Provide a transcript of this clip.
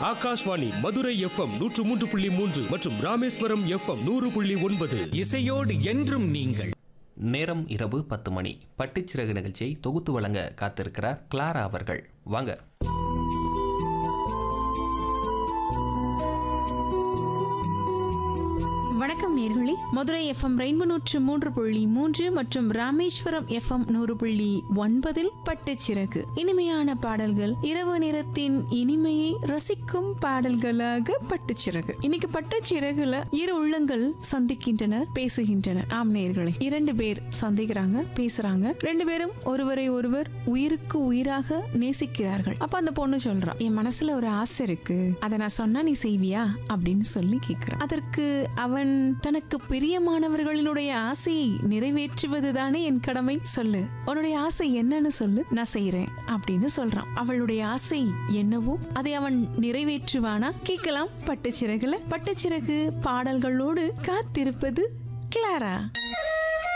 Akashvani Madurai FM நூற்று மூன்று புள்ளி மூன்று மற்றும் ராமேஸ்வரம் எஃப்எம் நூறு புள்ளி ஒன்பது இசையோடு என்றும் நீங்கள் நேரம் இரவு பத்து மணி பட்டுச்சிறகு நிகழ்ச்சியை தொகுத்து வழங்க காத்திருக்கிறார் கிளாரா அவர்கள் வாங்க வணக்கம் நேர்களே மதுரை எஃப்எம் ரெயின்போ நூற்று மூன்று புள்ளி மூன்று மற்றும் ராமேஸ்வரம் எஃப்எம் நூறு புள்ளி ஒன்பதில் பட்டுச்சிறகு இனிமையான பாடல்கள் இரவு நேரத்தின் இனிமையை ரசிக்கும் பாடல்களாக பட்டுச்சிறகு இன்னைக்கு பட்டுச்சிறகுல இரு உள்ளங்கள் சந்திக்கின்றன பேசுகின்றன ஆம் நேர்களே இரண்டு பேர் சந்திக்கிறாங்க பேசுறாங்க ரெண்டு பேரும் ஒருவரை ஒருவர் உயிருக்கு உயிராக நேசிக்கிறார்கள் அப்ப அந்த பொண்ணு சொல்றா என் மனசுல ஒரு ஆசை இருக்கு அதை நான் சொன்னா நீ செய்வியா அப்படின்னு சொல்லி கேக்குறான் அதற்கு அவன் தனக்கு பிரியமானவர்களினுடைய ஆசையை நிறைவேற்றுவது தானே என் கடமை சொல்லு உன்னுடைய ஆசை என்னன்னு சொல்லு நான் செய்யறேன் அப்படின்னு சொல்றான் அவளுடைய ஆசை என்னவோ அதை அவன் நிறைவேற்றுவானா கேட்கலாம் பட்டுச்சிறகுல பட்டுச்சிறகு பாடல்களோடு காத்திருப்பது கிளாரா